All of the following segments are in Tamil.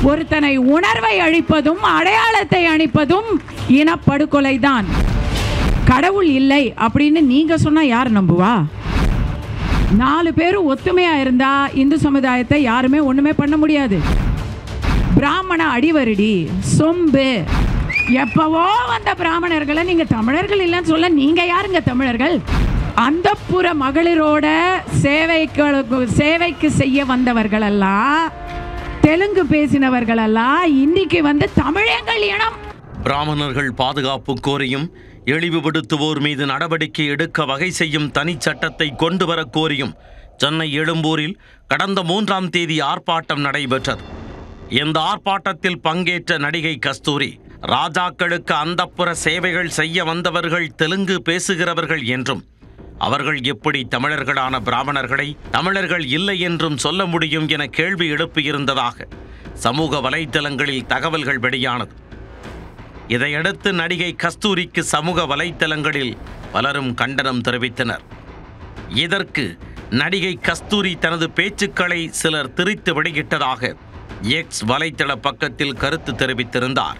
ஒருத்தனை உணர்வை அழிப்பதும் அடையாளத்தை அழிப்பதும் இனப்படுகொலைதான் கடவுள் இல்லை அப்படின்னு நீங்க சொன்னா யார் நம்புவா நாலு பேரும் ஒத்துமையா இருந்தா இந்து சமுதாயத்தை யாருமே ஒண்ணுமே பண்ண முடியாது பிராமண அடிவருடி சொம்பு எப்பவோ வந்த பிராமணர்களை நீங்க தமிழர்கள் இல்லைன்னு சொல்ல நீங்க யாருங்க தமிழர்கள் அந்தப்புற மகளிரோட சேவைக்கு சேவைக்கு செய்ய வந்தவர்களெல்லாம் தெலுங்கு பேசினவர்களெல்லாம் இன்னைக்கு வந்து தமிழங்கள் இனம் பிராமணர்கள் பாதுகாப்பு கோரியும் இழிவுபடுத்துவோர் மீது நடவடிக்கை எடுக்க வகை செய்யும் தனிச் சட்டத்தை கொண்டு வரக் கோரியும் சென்னை எழும்பூரில் கடந்த மூன்றாம் தேதி ஆர்ப்பாட்டம் நடைபெற்றது இந்த ஆர்ப்பாட்டத்தில் பங்கேற்ற நடிகை கஸ்தூரி ராஜாக்களுக்கு அந்தப்புற சேவைகள் செய்ய வந்தவர்கள் தெலுங்கு பேசுகிறவர்கள் என்றும் அவர்கள் எப்படி தமிழர்களான பிராமணர்களை தமிழர்கள் இல்லை என்றும் சொல்ல முடியும் என கேள்வி எழுப்பியிருந்ததாக சமூக வலைத்தளங்களில் தகவல்கள் வெளியானது இதையடுத்து நடிகை கஸ்தூரிக்கு சமூக வலைத்தளங்களில் பலரும் கண்டனம் தெரிவித்தனர் இதற்கு நடிகை கஸ்தூரி தனது பேச்சுக்களை சிலர் திரித்து வெளியிட்டதாக எக்ஸ் வலைத்தள பக்கத்தில் கருத்து தெரிவித்திருந்தார்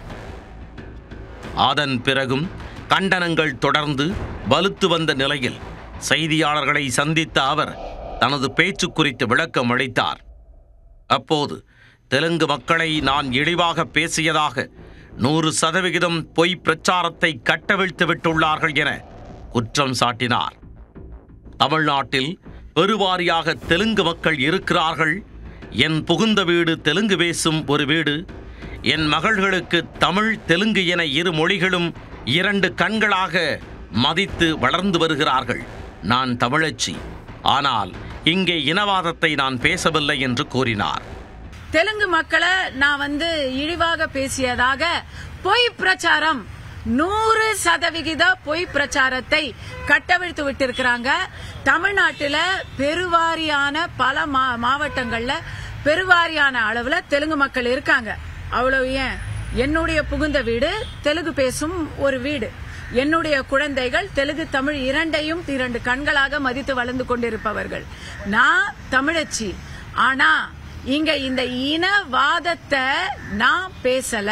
அதன் பிறகும் கண்டனங்கள் தொடர்ந்து வலுத்து வந்த நிலையில் செய்தியாளர்களை சந்தித்த அவர் தனது பேச்சு குறித்து விளக்கம் அளித்தார் அப்போது தெலுங்கு மக்களை நான் இழிவாக பேசியதாக நூறு சதவிகிதம் பொய் பிரச்சாரத்தை கட்டவிழ்த்து விட்டுள்ளார்கள் என குற்றம் சாட்டினார் தமிழ்நாட்டில் பெருவாரியாக தெலுங்கு மக்கள் இருக்கிறார்கள் என் புகுந்த வீடு தெலுங்கு பேசும் ஒரு வீடு என் மகள்களுக்கு தமிழ் தெலுங்கு என இரு மொழிகளும் இரண்டு கண்களாக மதித்து வளர்ந்து வருகிறார்கள் நான் தமிழச்சி ஆனால் இங்கே இனவாதத்தை நான் பேசவில்லை என்று கூறினார் தெலுங்கு மக்களை நான் வந்து இழிவாக பேசியதாக பொய் பிரச்சாரம் நூறு சதவிகித பொய் பிரச்சாரத்தை கட்டவிழ்த்து விட்டிருக்கிறாங்க தமிழ்நாட்டில் பெருவாரியான பல மா மாவட்டங்கள்ல பெருவாரியான அளவுல தெலுங்கு மக்கள் இருக்காங்க அவ்வளவு ஏன் என்னுடைய புகுந்த வீடு தெலுங்கு பேசும் ஒரு வீடு என்னுடைய குழந்தைகள் தெலுங்கு தமிழ் இரண்டையும் இரண்டு கண்களாக மதித்து வளர்ந்து கொண்டிருப்பவர்கள் நான் தமிழச்சி ஆனா இங்க இந்த இனவாதத்தை நான் பேசல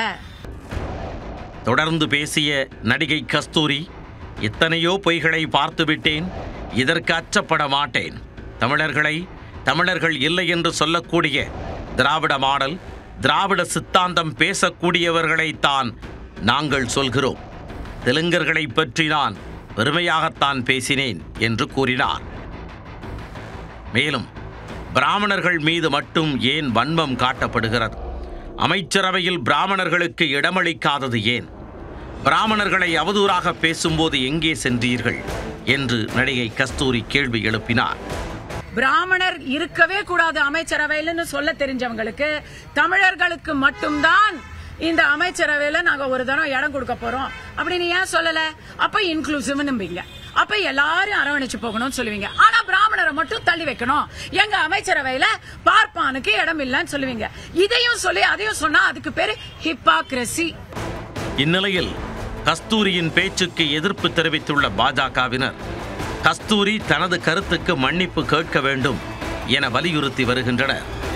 தொடர்ந்து பேசிய நடிகை கஸ்தூரி எத்தனையோ பொய்களை பார்த்துவிட்டேன் இதற்கு அச்சப்பட மாட்டேன் தமிழர்களை தமிழர்கள் இல்லை என்று சொல்லக்கூடிய திராவிட மாடல் திராவிட சித்தாந்தம் பேசக்கூடியவர்களைத்தான் நாங்கள் சொல்கிறோம் தெலுங்கர்களை பற்றி நான் பெருமையாகத்தான் பேசினேன் என்று கூறினார் மேலும் பிராமணர்கள் மீது மட்டும் ஏன் வன்மம் காட்டப்படுகிறது அமைச்சரவையில் பிராமணர்களுக்கு இடமளிக்காதது ஏன் பிராமணர்களை அவதூறாக பேசும்போது எங்கே சென்றீர்கள் என்று நடிகை கஸ்தூரி கேள்வி எழுப்பினார் பிராமணர் இருக்கவே கூடாது அமைச்சரவையில்னு சொல்ல தெரிஞ்சவங்களுக்கு தமிழர்களுக்கு மட்டும்தான் இந்த அமைச்சரவையில நாங்க ஒரு தரம் இடம் கொடுக்க போறோம் அப்படின்னு ஏன் சொல்லல அப்ப இன்க்ளூசிவ் நம்பிங்க அப்ப எல்லாரும் அரவணைச்சு போகணும்னு சொல்லுவீங்க ஆனா பிராமணரை மட்டும் தள்ளி வைக்கணும் எங்க அமைச்சரவையில பார்ப்பானுக்கு இடம் இல்லைன்னு சொல்லுவீங்க இதையும் சொல்லி அதையும் சொன்னா அதுக்கு பேரு ஹிப்பாக்ரசி இந்நிலையில் கஸ்தூரியின் பேச்சுக்கு எதிர்ப்பு தெரிவித்துள்ள பாஜகவினர் கஸ்தூரி தனது கருத்துக்கு மன்னிப்பு கேட்க வேண்டும் என வலியுறுத்தி வருகின்றனர்